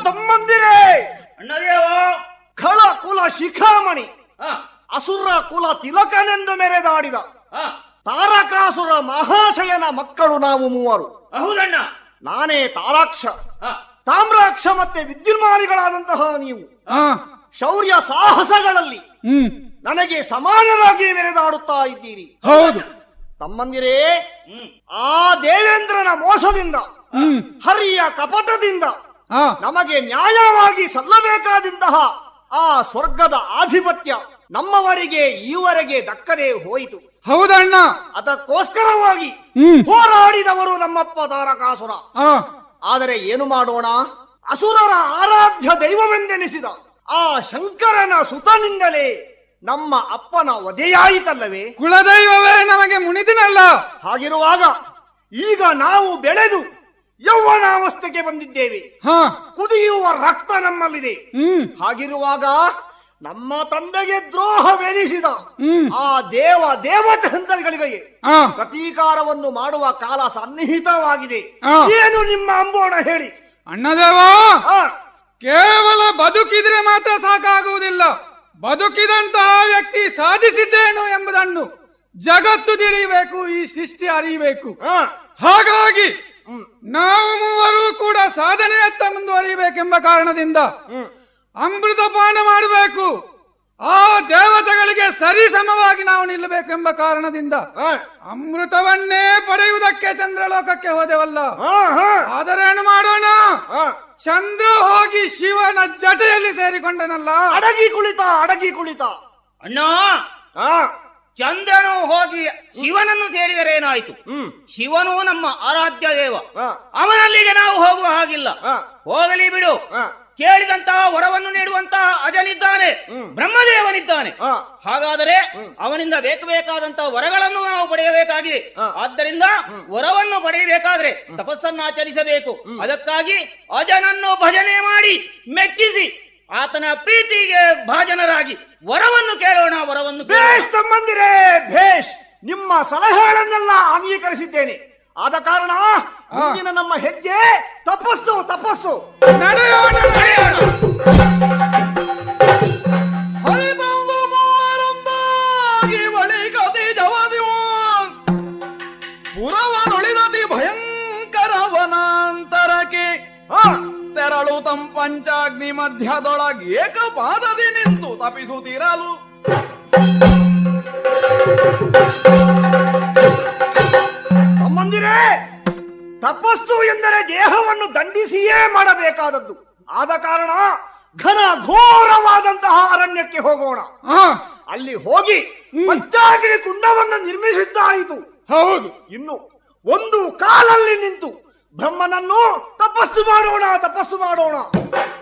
ತಮ್ಮಂದಿರೇ ಅಣ್ಣದೇವ ಖಳ ಕುಲ ಶಿಖಾಮಣಿ ಹ, ಅಸುರ ಕುಲ ತಿಲಕನೆಂದು ಮೆರೆದಾಡಿದ ಹ, ತಾರಕಾಸುರ ಮಹಾಶಯನ ಮಕ್ಕಳು ನಾವು ಮೂವರು ಹೌದಣ್ಣ ನಾನೇ ತಾರಾಕ್ಷ ಹ, ತಾಮ್ರಾಕ್ಷ ಮತ್ತೆ ವಿದ್ಯುನ್ಮಾನಿಗಳಾದಂತಹ ನೀವು ಆ ಶೌರ್ಯ ಸಾಹಸಗಳಲ್ಲಿ ಹ್ಮ್ ನನಗೆ ಸಮಾನರಾಗಿ ಮೆರೆದಾಡುತ್ತಾ ಇದ್ದೀರಿ ಹೌದು ತಮ್ಮಂದಿರೇ ಹ್ಮ್ ಆ ದೇವೇಂದ್ರನ ಮೋಸದಿಂದ ಹ್ಮ್ ಹರಿಯ ಕಪಟದಿಂದ ಆ ನಮಗೆ ನ್ಯಾಯವಾಗಿ ಸಲ್ಲಬೇಕಾದಂತಹ ಆ ಸ್ವರ್ಗದ ಆಧಿಪತ್ಯ ನಮ್ಮವರಿಗೆ ಈವರೆಗೆ ದಕ್ಕದೆ ಹೋಯಿತು ಹೌದಣ್ಣ ಅದಕ್ಕೋಸ್ಕರವಾಗಿ ಹ್ಮ್ ಹೋರಾಡಿದವರು ನಮ್ಮಪ್ಪ ತಾರಕಾಸುರ ಆ ಆದರೆ ಏನು ಮಾಡೋಣ ಅಸುರರ ಆರಾಧ್ಯ ದೈವವೆಂದೆನಿಸಿದ ಆ ಶಂಕರನ ಸುತನಿಂದಲೇ ನಮ್ಮ ಅಪ್ಪನ ವಧೆಯಾಯಿತಲ್ಲವೇ ಕುಲದೈವವೇ ನಮಗೆ ಮುನಿದಿನಲ್ಲ ಹಾಗಿರುವಾಗ ಈಗ ನಾವು ಬೆಳೆದು ಯೌವನಾವಸ್ಥೆಗೆ ಬಂದಿದ್ದೇವೆ ಹಾ ಕುದಿಯುವ ರಕ್ತ ನಮ್ಮಲ್ಲಿದೆ ಹ್ಮ್ ಹಾಗಿರುವಾಗ ನಮ್ಮ ತಂದೆಗೆ ದ್ರೋಹವೆನಿಸಿದ ಹ್ಮ್. ಆ ದೇವ ದೇವತಂತ್ರಗಳಿಗೆ ಆ ಪ್ರತೀಕಾರವನ್ನು ಮಾಡುವ ಕಾಲ ಸನ್ನಿಹಿತವಾಗಿದೆ ಆ. ಏನು ನಿಮ್ಮ ಅಂಬೋಣ ಹೇಳಿ ಅಣ್ಣದೇವ ಆ, ಕೇವಲ ಬದುಕಿದ್ರೆ ಮಾತ್ರ ಸಾಕಾಗುವುದಿಲ್ಲ ಬದುಕಿದಂತಹ ವ್ಯಕ್ತಿ ಸಾಧಿಸಿದ್ದೇನು ಎಂಬುದನ್ನು ಜಗತ್ತು ತಿಳಿಯಬೇಕು ಈ ಸೃಷ್ಟಿ ಅರಿಯಬೇಕು ಆ, ಹಾಗಾಗಿ ನಾವು ಮೂವರು ಕೂಡ ಸಾಧನೆಯತ್ತ ಮುಂದುವರಿಯಬೇಕೆಂಬ ಕಾರಣದಿಂದ ಹ್ಮ್. ಅಮೃತ ಪಾನ ಮಾಡಬೇಕು ಆ ದೇವತೆಗಳಿಗೆ ಸರಿ ಸಮವಾಗಿ ನಾವು ನಿಲ್ಲಬೇಕೆಂಬ ಕಾರಣದಿಂದ ಆ, ಅಮೃತವನ್ನೇ ಪಡೆಯುವುದಕ್ಕೆ ಚಂದ್ರಲೋಕಕ್ಕೆ ಹೋದೆವಲ್ಲ ಆ, ಆ, ಆದರೆ ಏನು ಮಾಡೋಣ ಆ. ಚಂದ್ರ ಹೋಗಿ ಶಿವನ ಜಟೆಯಲ್ಲಿ ಸೇರಿಕೊಂಡನಲ್ಲ ಅಡಗಿ ಕುಳಿತ ಅಡಗಿ ಕುಳಿತ ಅಣ್ಣ ಆ, ಚಂದ್ರನು ಹೋಗಿ ಶಿವನನ್ನು ಸೇರಿದರೆ ಏನಾಯ್ತು ಹ್ಮ್ ಶಿವನು ನಮ್ಮ ಆರಾಧ್ಯ ದೇವ ಆ, ಅವನಲ್ಲಿಗೆ ನಾವು ಹೋಗುವ ಹಾಗಿಲ್ಲ ಆ, ಹೋಗಲಿ ಬಿಡು ಆ, ಕೇಳಿದಂತಹ ವರವನ್ನು ನೀಡುವಂತಹ ಅಜನಿದ್ದಾನೆ ಹ್ಮ್. ಬ್ರಹ್ಮದೇವನಿದ್ದಾನೆ ಆ. ಹಾಗಾದರೆ ಅವನಿಂದ ಬೇಕು ಬೇಕಾದಂತಹ ವರಗಳನ್ನು ನಾವು ಪಡೆಯಬೇಕಾಗಿದೆ ಆ. ಆದ್ದರಿಂದ ವರವನ್ನು ಪಡೆಯಬೇಕಾದ್ರೆ ತಪಸ್ಸನ್ನು ಆಚರಿಸಬೇಕು ಅದಕ್ಕಾಗಿ ಅಜನನ್ನು ಭಜನೆ ಮಾಡಿ ಮೆಚ್ಚಿಸಿ ಆತನ ಪ್ರೀತಿಗೆ ಭಾಜನರಾಗಿ ವರವನ್ನು ಕೇಳೋಣ ವರವನ್ನು ಕೇಳೋಣ. ಭೇಷ್ ತಮ್ಮಂದಿರೇ ಭೇಷ್ ನಿಮ್ಮ ಸಲಹೆಗಳನ್ನೆಲ್ಲ ಅಂಗೀಕರಿಸಿದ್ದೇನೆ ಆದ ಕಾರಣ ಮುಂದಿನ ನಮ್ಮ ಹೆಜ್ಜೆ ತಪಸ್ಸು ತಪಸ್ಸು ನಡೆಯೋಣ ನಡೆಯೋಣ ಹರಿದಂದು ಮೂವರೊಂದಾಗಿ ಬಳಿಕತಿ ಜವದಿವು ಪುರವನುಳಿದತಿ ಭಯಂಕರವನಾಂತರಕ್ಕೆ ತೆರಳು ತಂ ಪಂಚಾಗ್ನಿ ಮಧ್ಯದೊಳಗೆ ಏಕಪಾದದಿ ನಿಂತು ತಪಿಸುತ್ತಿರಲು ತಮ್ಮಂದಿರೇ ತಪಸ್ಸು ಎಂದರೆ ದೇಹವನ್ನು ದಂಡಿಸಿಯೇ ಮಾಡಬೇಕಾದದ್ದು ಆದ ಕಾರಣ ಘನ ಘೋರವಾದಂತಹ ಅರಣ್ಯಕ್ಕೆ ಹೋಗೋಣ ಆ, ಅಲ್ಲಿ ಹೋಗಿ ಪಂಚಾಗ್ನಿ ಕುಂಡವನ್ನು ನಿರ್ಮಿಸಿದ್ದಾಯಿತು ಹೌದು ಇನ್ನು ಒಂದು ಕಾಲಲ್ಲಿ ನಿಂತು ಬ್ರಹ್ಮನನ್ನು ತಪಸ್ಸು ಮಾಡೋಣ ತಪಸ್ಸು ಮಾಡೋಣ